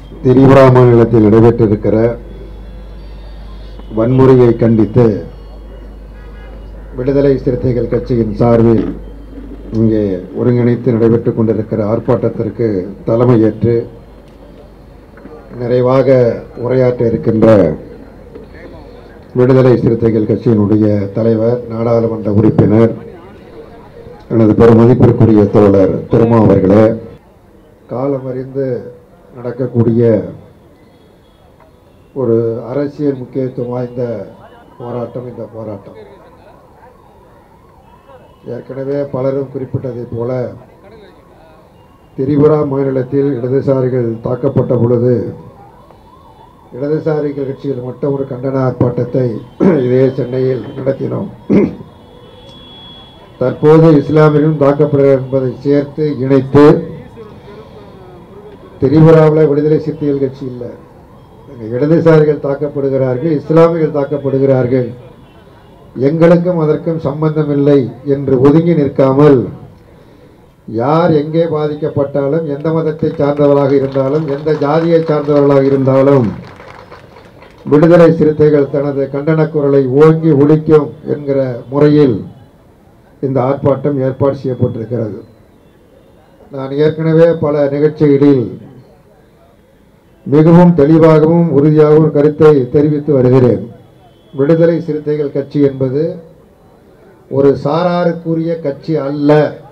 திரிபுரா மாநிலத்தில் நடைபெற்றிருக்கிற வன்முறையை கண்டித்து விடுதலை சிறுத்தைகள் கட்சியின் சார்பில் இங்கே ஒருங்கிணைத்து நடைபெற்றுக் கொண்டிருக்கிற ஆர்ப்பாட்டத்திற்கு தலைமையேற்று நிறைவாக உரையாற்ற இருக்கின்ற விடுதலை சிறுத்தைகள் கட்சியினுடைய தலைவர் நாடாளுமன்ற உறுப்பினர் எனது பெருமதிப்பிற்குரிய தோழர் திருமா அவர்களே காலமறிந்து நடக்கக்கூடிய ஒரு அரசியல் முக்கியத்துவம் வாய்ந்த போராட்டம் இந்த போராட்டம் ஏற்கனவே பலரும் குறிப்பிட்டதைப் போல திரிபுரா மாநிலத்தில் இடதுசாரிகள் தாக்கப்பட்ட பொழுது இடதுசாரிகள் கட்சியில் மட்டும் ஒரு கண்டன ஆர்ப்பாட்டத்தை இதே சென்னையில் நடத்தினோம் தற்போது இஸ்லாமியரும் தாக்கப்படுகிறார் என்பதை சேர்த்து இணைத்து திரிபுராவில் விடுதலை சிறுத்தைகள் கட்சி இல்லை அங்கே இடதுசாரிகள் தாக்கப்படுகிறார்கள் இஸ்லாமியர்கள் தாக்கப்படுகிறார்கள் எங்களுக்கும் அதற்கும் சம்பந்தம் இல்லை என்று ஒதுங்கி நிற்காமல் யார் எங்கே பாதிக்கப்பட்டாலும் எந்த மதத்தை சார்ந்தவராக இருந்தாலும் எந்த ஜாதியை சார்ந்தவர்களாக இருந்தாலும் விடுதலை சிறுத்தைகள் தனது கண்டன குரலை ஓங்கி ஒழிக்கும் என்கிற முறையில் இந்த ஆர்ப்பாட்டம் ஏற்பாடு செய்யப்பட்டிருக்கிறது நான் ஏற்கனவே பல நிகழ்ச்சிகளில் மிகவும் தெளிவாகவும் உறுதியாகவும் கருத்தை தெரிவித்து வருகிறேன் விடுதலை சிறுத்தைகள் கட்சி என்பது ஒரு சாராருக்குரிய கட்சி அல்ல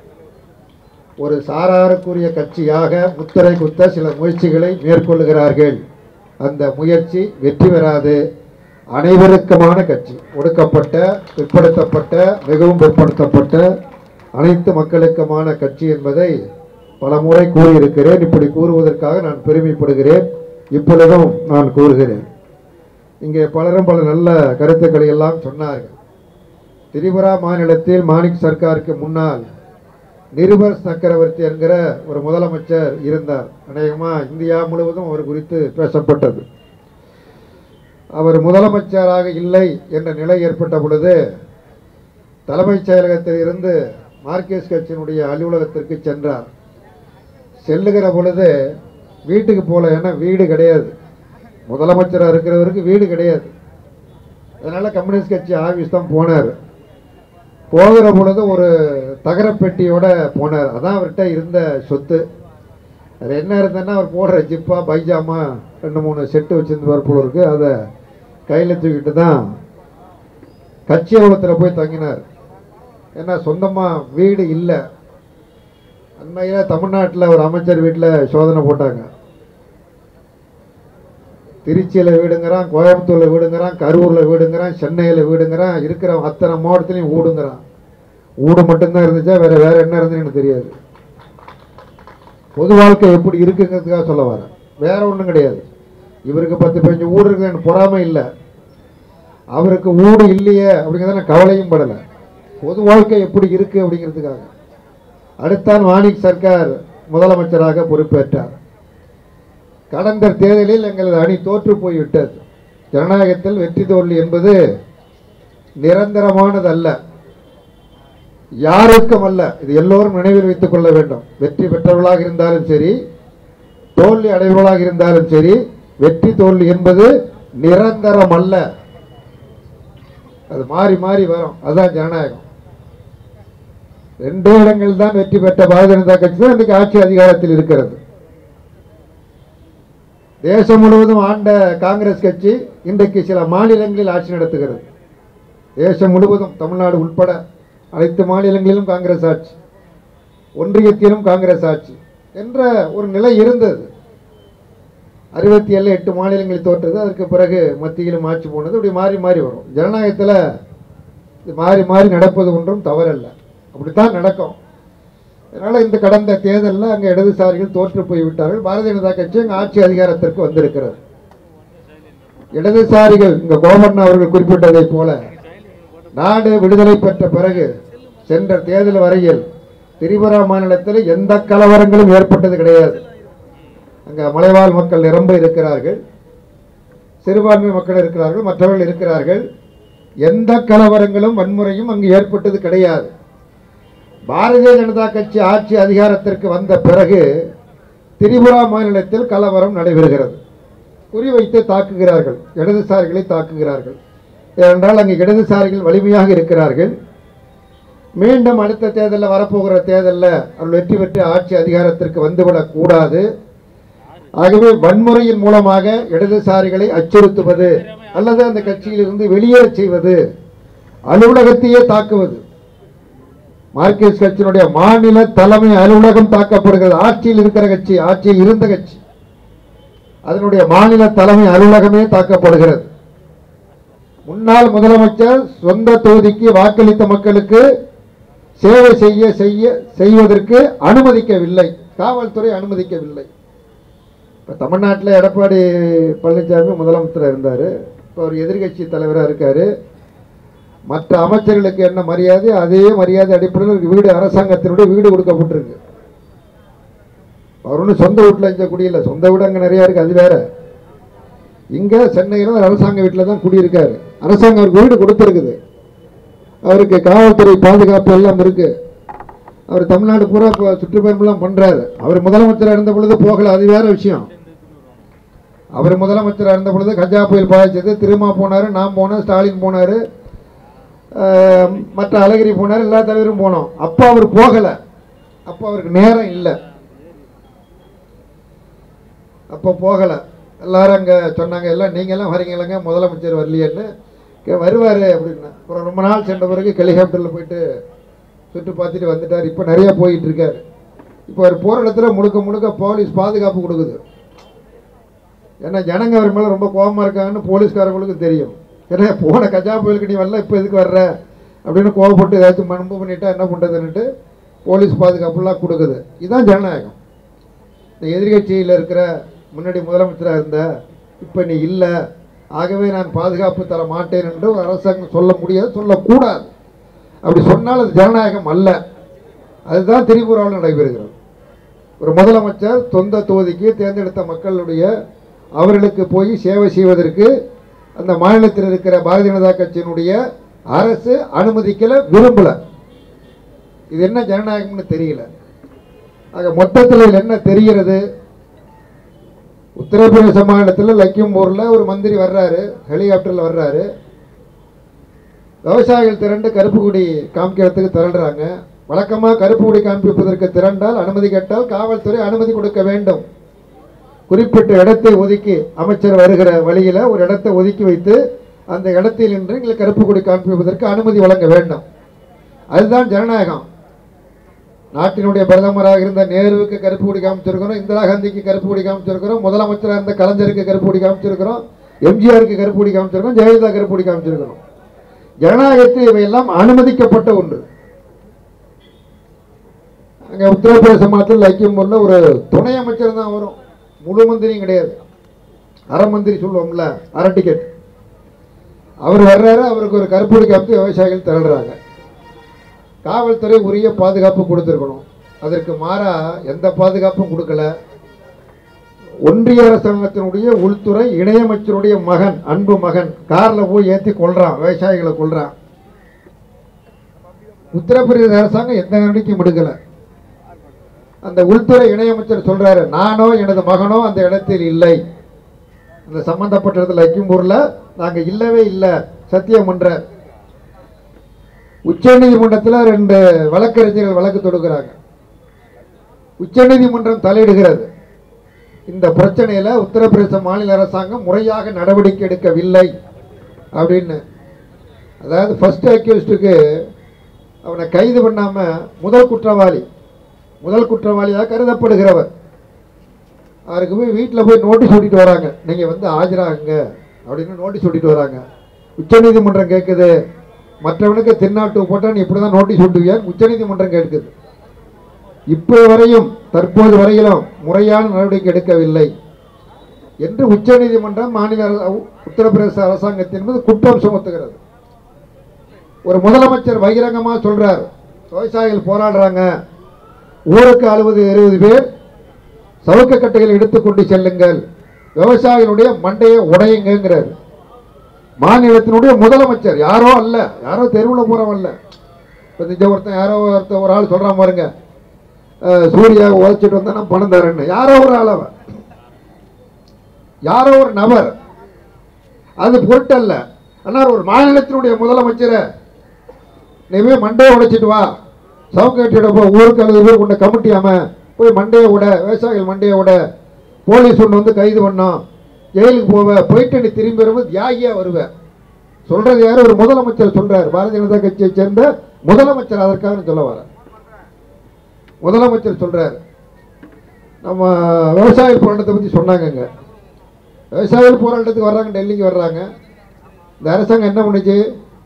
ஒரு சாராருக்குரிய கட்சியாக முத்திரை குத்த சில முயற்சிகளை மேற்கொள்ளுகிறார்கள் அந்த முயற்சி வெற்றி பெறாது அனைவருக்குமான கட்சி ஒடுக்கப்பட்ட பிற்படுத்தப்பட்ட மிகவும் பிற்படுத்தப்பட்ட அனைத்து மக்களுக்குமான கட்சி என்பதை பல முறை கூறியிருக்கிறேன் இப்படி கூறுவதற்காக நான் பெருமைப்படுகிறேன் இப்பொழுதும் நான் கூறுகிறேன் இங்கே பலரும் பல நல்ல கருத்துக்களை எல்லாம் சொன்னார்கள் திரிபுரா மாநிலத்தில் மாணிக் சர்க்காருக்கு முன்னால் நிருபர் சக்கரவர்த்தி என்கிற ஒரு முதலமைச்சர் இருந்தார் அநேகமாக இந்தியா முழுவதும் அவர் குறித்து பேசப்பட்டது அவர் முதலமைச்சராக இல்லை என்ற நிலை ஏற்பட்ட பொழுது தலைமைச் செயலகத்தில் இருந்து மார்க்சிஸ்ட் கட்சியினுடைய அலுவலகத்திற்கு சென்றார் செல்லுகிற பொழுது வீட்டுக்கு போகல ஏன்னா வீடு கிடையாது முதலமைச்சராக இருக்கிறவருக்கு வீடு கிடையாது அதனால் கம்யூனிஸ்ட் கட்சி ஆஃபீஸ் தான் போனார் போகிற பொழுது ஒரு தகரப்பெட்டியோட போனார் அதான் அவர்கிட்ட இருந்த சொத்து அது என்ன இருந்ததுன்னா அவர் போடுற ஜிப்பா பைஜாமா ரெண்டு மூணு செட்டு வச்சிருந்தார் போல இருக்கு அதை கையில் தூக்கிட்டு தான் கட்சி அலுவலகத்தில் போய் தங்கினார் ஏன்னா சொந்தமாக வீடு இல்லை அண்மையில் தமிழ்நாட்டில் ஒரு அமைச்சர் வீட்டில் சோதனை போட்டாங்க திருச்சியில் வீடுங்கிறான் கோயம்புத்தூரில் வீடுங்கிறான் கரூரில் வீடுங்கிறான் சென்னையில் வீடுங்கிறான் இருக்கிற அத்தனை மாவட்டத்துலையும் ஊடுங்கிறான் ஊடு மட்டும்தான் இருந்துச்சா வேற வேற என்ன இருந்துன்னு எனக்கு தெரியாது பொது வாழ்க்கை எப்படி இருக்குங்கிறதுக்காக சொல்ல வரேன் வேற ஒன்றும் கிடையாது இவருக்கு பத்து பதினஞ்சு ஊடு இருக்குது எனக்கு பொறாமை இல்லை அவருக்கு ஊடு இல்லையே அப்படிங்கிறத நான் கவலையும் படலை பொது வாழ்க்கை எப்படி இருக்கு அப்படிங்கிறதுக்காக அடுத்தான் மாணிக் சர்க்கார் முதலமைச்சராக பொறுப்பேற்றார் கடந்த தேர்தலில் எங்களது அணி தோற்று போய்விட்டது ஜனநாயகத்தில் வெற்றி தோல்வி என்பது நிரந்தரமானது அல்ல யாருக்கும் அல்ல இது எல்லோரும் நினைவில் வைத்துக் கொள்ள வேண்டும் வெற்றி பெற்றவர்களாக இருந்தாலும் சரி தோல்வி அடைவர்களாக இருந்தாலும் சரி வெற்றி தோல்வி என்பது நிரந்தரம் அல்ல அது மாறி மாறி வரும் அதுதான் ஜனநாயகம் ரெண்டே இடங்கள் தான் வெற்றி பெற்ற பாரதிய ஜனதா கட்சி தான் இன்றைக்கு ஆட்சி அதிகாரத்தில் இருக்கிறது தேசம் முழுவதும் ஆண்ட காங்கிரஸ் கட்சி இன்றைக்கு சில மாநிலங்களில் ஆட்சி நடத்துகிறது தேசம் முழுவதும் தமிழ்நாடு உட்பட அனைத்து மாநிலங்களிலும் காங்கிரஸ் ஆட்சி ஒன்றியத்திலும் காங்கிரஸ் ஆட்சி என்ற ஒரு நிலை இருந்தது அறுபத்தி ஏழு எட்டு மாநிலங்களில் தோற்றது அதற்கு பிறகு மத்தியிலும் ஆட்சி போனது இப்படி மாறி மாறி வரும் ஜனநாயகத்தில் இது மாறி மாறி நடப்பது ஒன்றும் தவறல்ல அப்படித்தான் நடக்கும் அதனால் இந்த கடந்த தேர்தலில் அங்கே இடதுசாரிகள் தோற்று போய்விட்டார்கள் பாரதிய ஜனதா கட்சி அங்கே ஆட்சி அதிகாரத்திற்கு வந்திருக்கிறது இடதுசாரிகள் இங்கே கோவர்ணன் அவர்கள் குறிப்பிட்டதைப் போல நாடு விடுதலை பெற்ற பிறகு சென்ற தேர்தல் வரையில் திரிபுரா மாநிலத்தில் எந்த கலவரங்களும் ஏற்பட்டது கிடையாது அங்கே மலைவாழ் மக்கள் நிரம்ப இருக்கிறார்கள் சிறுபான்மை மக்கள் இருக்கிறார்கள் மற்றவர்கள் இருக்கிறார்கள் எந்த கலவரங்களும் வன்முறையும் அங்கு ஏற்பட்டது கிடையாது பாரதிய ஜனதா கட்சி ஆட்சி அதிகாரத்திற்கு வந்த பிறகு திரிபுரா மாநிலத்தில் கலவரம் நடைபெறுகிறது குறிவைத்து தாக்குகிறார்கள் இடதுசாரிகளை தாக்குகிறார்கள் ஏனென்றால் அங்கு இடதுசாரிகள் வலிமையாக இருக்கிறார்கள் மீண்டும் அடுத்த தேர்தலில் வரப்போகிற தேர்தலில் அவர்கள் வெற்றி பெற்று ஆட்சி அதிகாரத்திற்கு வந்துவிடக் கூடாது ஆகவே வன்முறையின் மூலமாக இடதுசாரிகளை அச்சுறுத்துவது அல்லது அந்த கட்சியிலிருந்து வெளியேறச் செய்வது அலுவலகத்தையே தாக்குவது மார்க்சிஸ்ட் கட்சியினுடைய மாநில தலைமை அலுவலகம் தாக்கப்படுகிறது ஆட்சியில் இருக்கிற கட்சி ஆட்சியில் இருந்த கட்சி அதனுடைய மாநில தலைமை அலுவலகமே தாக்கப்படுகிறது முன்னாள் முதலமைச்சர் சொந்த தொகுதிக்கு வாக்களித்த மக்களுக்கு சேவை செய்ய செய்ய செய்வதற்கு அனுமதிக்கவில்லை காவல்துறை அனுமதிக்கவில்லை இப்போ தமிழ்நாட்டில் எடப்பாடி பழனிசாமி முதலமைச்சராக இருந்தார் இப்போ அவர் எதிர்க்கட்சி தலைவராக இருக்கார் மற்ற அமைச்சர்களுக்கு என்ன மரியாதை அதே மரியாதை அடிப்படையில் அவருக்கு வீடு அரசாங்கத்தினுடைய வீடு கொடுக்கப்பட்டிருக்கு அவர் ஒன்றும் சொந்த வீட்டில் இருந்த குடியில்லை சொந்த வீடு அங்கே நிறையா இருக்குது அது வேற இங்கே சென்னையில் ஒரு அரசாங்க வீட்டில் தான் குடியிருக்காரு அரசாங்கம் அவருக்கு வீடு கொடுத்துருக்குது அவருக்கு காவல்துறை பாதுகாப்பு எல்லாம் இருக்கு அவர் தமிழ்நாடு பூரா இப்போ சுற்றுப்பயணம்லாம் பண்ணுறாரு அவர் முதலமைச்சராக இருந்த பொழுது போகல அது வேற விஷயம் அவர் முதலமைச்சராக இருந்த பொழுது கஜா புயல் பாதிச்சது திருமா போனார் நான் போனேன் ஸ்டாலின் போனார் மற்ற அழகிரி போனார் எல்லா தலைவரும் போனோம் அப்போ அவர் போகலை அப்போ அவருக்கு நேரம் இல்லை அப்போ போகலை எல்லாரும் அங்கே சொன்னாங்க எல்லாம் நீங்கள்லாம் வரீங்களங்க முதலமைச்சர் வரலையேன்னு கே வருவார் அப்படின்னா அப்புறம் ரொம்ப நாள் சென்ற பிறகு ஹெலிகாப்டரில் போயிட்டு சுற்றி பார்த்துட்டு வந்துட்டார் இப்போ நிறைய போயிட்டு இருக்காரு இப்போ அவர் போகிற இடத்துல முழுக்க முழுக்க போலீஸ் பாதுகாப்பு கொடுக்குது ஏன்னா ஜனங்க அவர் மேலே ரொம்ப கோபமாக இருக்காங்கன்னு போலீஸ்காரங்களுக்கு தெரியும் ஏன்னா போன கஜா புயலுக்கு நீ வரல இப்போ எதுக்கு வர்ற அப்படின்னு கோவப்பட்டு ஏதாச்சும் மன்பு பண்ணிட்டா என்ன பண்ணுறதுன்னுட்டு போலீஸ் பாதுகாப்புலாம் கொடுக்குது இதுதான் ஜனநாயகம் இந்த எதிர்கட்சியில் இருக்கிற முன்னாடி முதலமைச்சராக இருந்த இப்போ நீ இல்லை ஆகவே நான் பாதுகாப்பு தர மாட்டேன் என்று ஒரு அரசாங்கம் சொல்ல முடியாது சொல்லக்கூடாது அப்படி சொன்னால் அது ஜனநாயகம் அல்ல அதுதான் திரிபுராவில் நடைபெறுகிறது ஒரு முதலமைச்சர் சொந்த தொகுதிக்கு தேர்ந்தெடுத்த மக்களுடைய அவர்களுக்கு போய் சேவை செய்வதற்கு அந்த மாநிலத்தில் இருக்கிற பாரதிய ஜனதா கட்சியினுடைய அரசு அனுமதிக்கல விரும்பல இது என்ன ஜனநாயகம்னு தெரியல ஆக மொத்தத்தில் இதுல என்ன தெரிகிறது உத்தரப்பிரதேச மாநிலத்தில் லக்கிம்பூரில் ஒரு மந்திரி வர்றாரு ஹெலிகாப்டரில் வர்றாரு விவசாயிகள் திரண்டு கருப்பு கொடி காமிக்கிறதுக்கு திரண்டுறாங்க வழக்கமாக கருப்பு கொடி காண்பிப்பதற்கு திரண்டால் அனுமதி கேட்டால் காவல்துறை அனுமதி கொடுக்க வேண்டும் குறிப்பிட்ட இடத்தை ஒதுக்கி அமைச்சர் வருகிற வழியில் ஒரு இடத்தை ஒதுக்கி வைத்து அந்த இடத்தில் நின்று எங்களுக்கு கருப்பு கொடி காண்பிப்பதற்கு அனுமதி வழங்க வேண்டும் அதுதான் ஜனநாயகம் நாட்டினுடைய பிரதமராக இருந்த நேருவுக்கு கருப்பு கொடி காமிச்சிருக்கிறோம் இந்திரா காந்திக்கு கருப்பு கொடி காமிச்சிருக்கிறோம் முதலமைச்சராக இருந்த கலைஞருக்கு கருப்பு கொடி காமிச்சிருக்கிறோம் எம்ஜிஆருக்கு கருப்பு கொடி காமிச்சிருக்கிறோம் ஜெயலலிதா கருப்பு கொடி காமிச்சிருக்கிறோம் ஜனநாயகத்தில் இவையெல்லாம் அனுமதிக்கப்பட்ட ஒன்று அங்கே உத்தரப்பிரதேச மாநிலத்தில் லக்கியம்பூர்ல ஒரு துணை அமைச்சர் தான் வரும் முழு மந்திரியும் கிடையாது அரை மந்திரி சொல்லுவோம்ல அரை டிக்கெட் அவர் வர்றாரு அவருக்கு ஒரு கருப்பொடி காமித்து விவசாயிகள் திரளுறாங்க காவல்துறை உரிய பாதுகாப்பு கொடுத்துருக்கணும் அதற்கு மாறா எந்த பாதுகாப்பும் கொடுக்கல ஒன்றிய அரசாங்கத்தினுடைய உள்துறை இணையமைச்சருடைய மகன் அன்பு மகன் காரில் போய் ஏற்றி கொள்றான் விவசாயிகளை கொள்றான் உத்தரப்பிரதேச அரசாங்கம் எந்த நடவடிக்கையும் எடுக்கல அந்த உள்துறை இணையமைச்சர் சொல்றாரு நானோ எனது மகனோ அந்த இடத்தில் இல்லை அந்த சம்பந்தப்பட்ட இடத்துல லக்கிம்பூர்ல நாங்க இல்லவே இல்லை சத்தியம் பண்றார் உச்சநீதிமன்றத்தில் ரெண்டு வழக்கறிஞர்கள் வழக்கு தொடுக்கிறாங்க உச்சநீதிமன்றம் தலையிடுகிறது இந்த பிரச்சனையில உத்தரப்பிரதேச மாநில அரசாங்கம் முறையாக நடவடிக்கை எடுக்கவில்லை அப்படின்னு அதாவது ஃபர்ஸ்ட் அக்யூஸ்டுக்கு அவனை கைது பண்ணாம முதல் குற்றவாளி முதல் குற்றவாளியாக கருதப்படுகிறவர் அவருக்கு போய் வீட்டில் போய் நோட்டீஸ் ஒட்டிட்டு வராங்க நீங்கள் வந்து ஆஜராகுங்க அப்படின்னு நோட்டீஸ் ஒட்டிட்டு வராங்க உச்சநீதிமன்றம் கேட்குது மற்றவனுக்கு தென்னாட்டு போட்டால் நீ இப்படி தான் நோட்டீஸ் ஒட்டுவியான்னு உச்சநீதிமன்றம் கேட்குது இப்போ வரையும் தற்போது வரையிலும் முறையான நடவடிக்கை எடுக்கவில்லை என்று உச்சநீதிமன்றம் மாநில அரசு- உத்தரப்பிரதேச அரசாங்கத்தின் மீது குற்றம் சுமத்துகிறது ஒரு முதலமைச்சர் பகிரங்கமாக சொல்றார் விவசாயிகள் போராடுறாங்க ஊருக்கு அறுபது இருபது பேர் சவுக்க கட்டைகளை எடுத்துக்கொண்டு செல்லுங்கள் விவசாயிகளுடைய மண்டையை உடையுங்கிறார் மாநிலத்தினுடைய முதலமைச்சர் யாரோ அல்ல யாரோ தெருவில் போறவன் அல்ல இப்போ நிஜ ஒருத்தன் யாரோ ஒருத்தன் ஒரு ஆள் சொல்றான் பாருங்க அஹ், சூர்யாவை உழைச்சிட்டு வந்தா நான் பணம் தரேன்னு யாரோ ஒரு அளவ யாரோ ஒரு நபர் அது பொருட்டல்ல ஆனால் ஒரு மாநிலத்தினுடைய முதலமைச்சரை நீவே மண்டையை உடைச்சிட்டு வா சவுக்கட்டியோட போ ஊருக்கு அல்லது ஊருக்கு கொண்ட கமிட்டியாம போய் மண்டையை விட விவசாயிகள் மண்டையை விட போலீஸ் ஒன்று வந்து கைது பண்ணோம் ஜெயிலுக்கு போவ போயிட்டு நீ திரும்பி வரும்போது தியாகியா வருவ சொல்றது யாரு ஒரு முதலமைச்சர் சொல்றாரு பாரதிய ஜனதா கட்சியை சேர்ந்த முதலமைச்சர் அதற்காக நான் சொல்ல வரேன் முதலமைச்சர் சொல்றாரு நம்ம விவசாய போராட்டத்தை பத்தி சொன்னாங்கங்க விவசாயிகள் போராட்டத்துக்கு வர்றாங்க டெல்லிக்கு வர்றாங்க இந்த அரசாங்கம் என்ன பண்ணுச்சு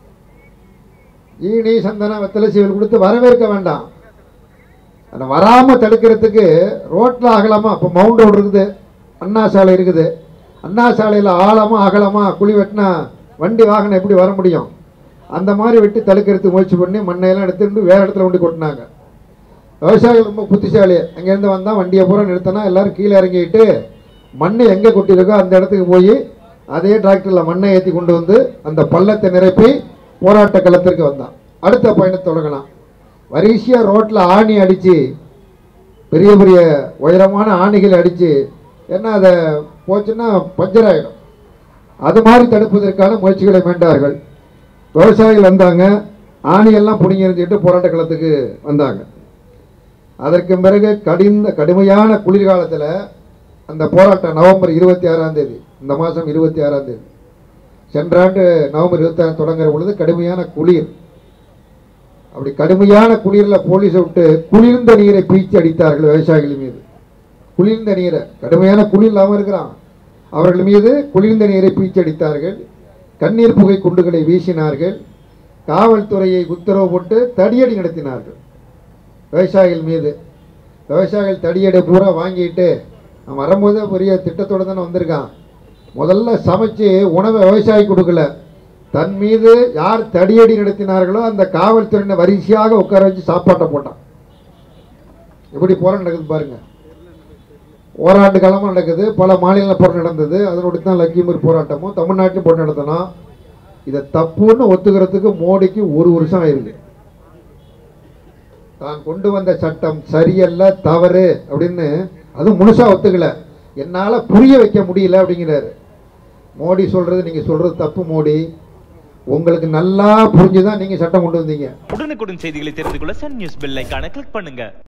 ஈனி சந்தனம் வெத்தலை சீவல் கொடுத்து வரவேற்க வேண்டாம் அந்த வராமல் தடுக்கிறதுக்கு ரோட்டில் அகலமாக இப்போ மவுண்ட் ரோடு இருக்குது அண்ணா சாலை இருக்குது அண்ணா சாலையில் ஆழமாக அகலமாக குழி வெட்டினா வண்டி வாகனம் எப்படி வர முடியும் அந்த மாதிரி வெட்டி தடுக்கிறதுக்கு முயற்சி பண்ணி மண்ணையெல்லாம் எடுத்துட்டு வேறு இடத்துல கொண்டு கொட்டினாங்க விவசாயிகள் ரொம்ப புத்திசாலி அங்கேருந்து வந்தால் வண்டியை பூரா நிறுத்தினா எல்லாரும் கீழே இறங்கிட்டு மண் எங்கே கொட்டியிருக்கோ அந்த இடத்துக்கு போய் அதே டிராக்டரில் மண்ணை ஏற்றி கொண்டு வந்து அந்த பள்ளத்தை நிரப்பி போராட்ட களத்திற்கு வந்தான் அடுத்த பயணத்தை தொடங்கலாம் வரிசையாக ரோட்டில் ஆணி அடித்து பெரிய பெரிய உயரமான ஆணிகள் அடித்து ஏன்னா அதை போச்சுன்னா பஞ்சர் ஆகிடும் அது மாதிரி தடுப்பதற்கான முயற்சிகளை மேண்டார்கள் விவசாயிகள் வந்தாங்க ஆணியெல்லாம் பிடிங்கி எறிஞ்சிட்டு போராட்ட களத்துக்கு வந்தாங்க அதற்கு பிறகு கடிந்த கடுமையான குளிர்காலத்தில் அந்த போராட்டம் நவம்பர் இருபத்தி ஆறாம் தேதி இந்த மாதம் இருபத்தி ஆறாம் தேதி சென்ற ஆண்டு நவம்பர் இருபத்தி ஆறு தொடங்குற பொழுது கடுமையான குளிர் அப்படி கடுமையான குளிரில் போலீஸை விட்டு குளிர்ந்த நீரை பீச்சி அடித்தார்கள் விவசாயிகள் மீது குளிர்ந்த நீரை கடுமையான குளிர் இல்லாமல் இருக்கிறான் அவர்கள் மீது குளிர்ந்த நீரை பீச்சி அடித்தார்கள் கண்ணீர் புகை குண்டுகளை வீசினார்கள் காவல்துறையை உத்தரவு போட்டு தடியடி நடத்தினார்கள் விவசாயிகள் மீது விவசாயிகள் தடியடை பூரா வாங்கிட்டு அவன் வரும்போதே பெரிய திட்டத்தோடு தானே வந்திருக்கான் முதல்ல சமைச்சு உணவை விவசாயி கொடுக்கல தன் மீது யார் தடியடி நடத்தினார்களோ அந்த காவல்துறையினை வரிசையாக உட்கார வச்சு சாப்பாட்டை போட்டான் எப்படி போராட்டம் நடக்குது பாருங்க ஓராண்டு காலமாக நடக்குது பல மாநில போராட்டம் நடந்தது அதனோடு தான் லக்கியமூர் போராட்டமும் தமிழ்நாட்டிலும் போராட்டம் நடத்தணும் இதை தப்புன்னு ஒத்துக்கிறதுக்கு மோடிக்கு ஒரு வருஷம் ஆயிருக்கு தான் கொண்டு வந்த சட்டம் சரியல்ல தவறு அப்படின்னு அது முழுசா ஒத்துக்கல என்னால புரிய வைக்க முடியல அப்படிங்கிறாரு மோடி சொல்றது நீங்க சொல்றது தப்பு மோடி உங்களுக்கு நல்லா புரிஞ்சுதான் நீங்க சட்டம் கொண்டு வந்தீங்க உடனுக்குடன் செய்திகளை தெரிந்து கொள்ள சன் நியூஸ் பெல் ஐகானை கிளிக் பண்ணுங்க